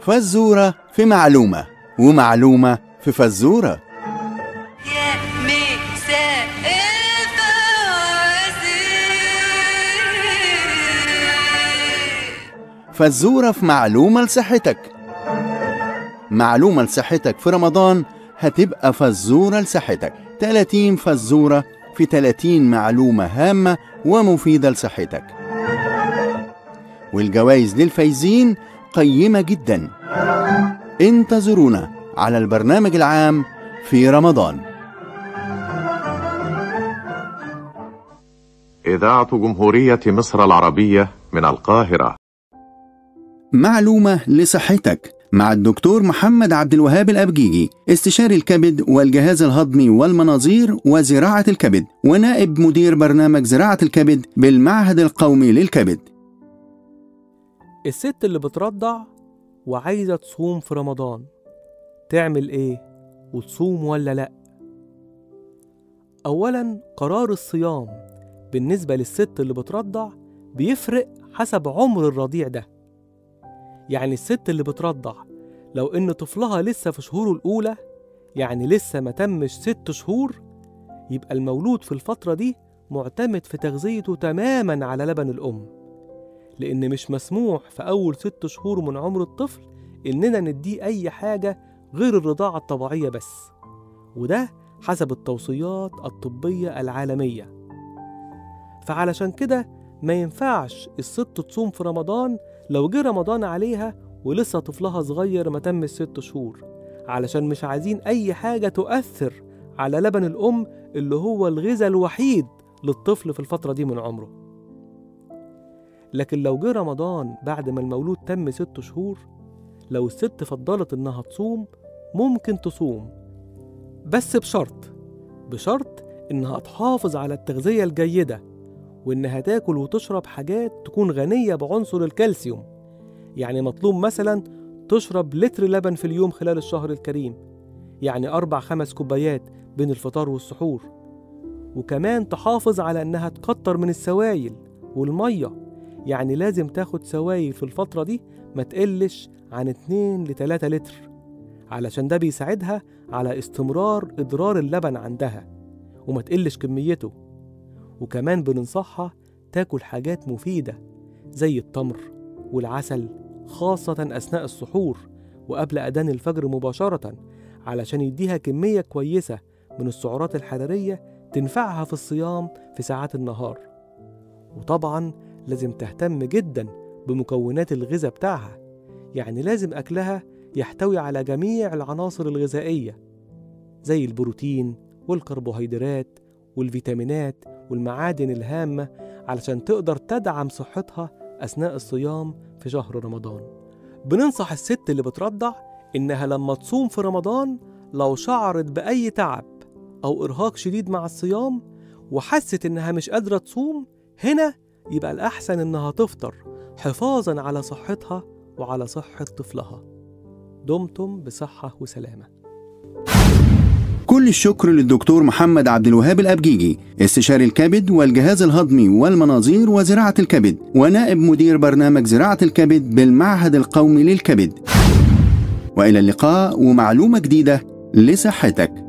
فزورة في معلومة ومعلومة في فزورة يا مساء الفوازير فزورة في معلومة لصحتك معلومة لصحتك في رمضان هتبقى فزورة لصحتك 30 فزورة في 30 معلومة هامة ومفيدة لصحتك والجوائز للفايزين قيمة جدا انتظرونا على البرنامج العام في رمضان إذاعة جمهورية مصر العربية من القاهرة معلومة لصحتك مع الدكتور محمد عبد الوهاب الأبجيجي استشاري الكبد والجهاز الهضمي والمناظير وزراعة الكبد ونائب مدير برنامج زراعة الكبد بالمعهد القومي للكبد الست اللي بترضع وعايزة تصوم في رمضان تعمل ايه وتصوم ولا لأ أولا قرار الصيام بالنسبة للست اللي بترضع بيفرق حسب عمر الرضيع ده يعني الست اللي بترضع لو إن طفلها لسه في شهوره الأولى يعني لسه ما تمش ست شهور يبقى المولود في الفترة دي معتمد في تغذيته تماما على لبن الأم لأن مش مسموح في أول ست شهور من عمر الطفل إننا نديه أي حاجة غير الرضاعة الطبيعية بس وده حسب التوصيات الطبية العالمية فعلشان كده ما ينفعش الست تصوم في رمضان لو جه رمضان عليها ولسه طفلها صغير ما تم الست شهور علشان مش عايزين أي حاجة تؤثر على لبن الأم اللي هو الغذاء الوحيد للطفل في الفترة دي من عمره لكن لو جه رمضان بعد ما المولود تم ست شهور لو الست فضلت إنها تصوم ممكن تصوم بس بشرط بشرط إنها تحافظ على التغذية الجيدة وإنها تاكل وتشرب حاجات تكون غنية بعنصر الكالسيوم يعني مطلوب مثلا تشرب لتر لبن في اليوم خلال الشهر الكريم يعني أربع خمس كوبايات بين الفطار والسحور وكمان تحافظ على إنها تكتر من السوائل والمية يعني لازم تاخد سوائل في الفترة دي ما تقلش عن 2 ل 3 لتر علشان ده بيساعدها على استمرار إضرار اللبن عندها وما تقلش كميته وكمان بننصحها تاكل حاجات مفيدة زي التمر والعسل خاصة أثناء السحور وقبل أذان الفجر مباشرة علشان يديها كمية كويسة من السعرات الحرارية تنفعها في الصيام في ساعات النهار وطبعا لازم تهتم جدا بمكونات الغذاء بتاعها يعني لازم أكلها يحتوي على جميع العناصر الغذائية زي البروتين والكربوهيدرات والفيتامينات والمعادن الهامة علشان تقدر تدعم صحتها أثناء الصيام في شهر رمضان بننصح الست اللي بترضع إنها لما تصوم في رمضان لو شعرت بأي تعب أو إرهاق شديد مع الصيام وحست إنها مش قادرة تصوم هنا يبقى الأحسن إنها تفطر حفاظا على صحتها وعلى صحة طفلها دمتم بصحة وسلامة كل الشكر للدكتور محمد عبد الوهاب الأبجيجي استشاري الكبد والجهاز الهضمي والمناظير وزراعة الكبد ونائب مدير برنامج زراعة الكبد بالمعهد القومي للكبد وإلى اللقاء ومعلومة جديدة لصحتك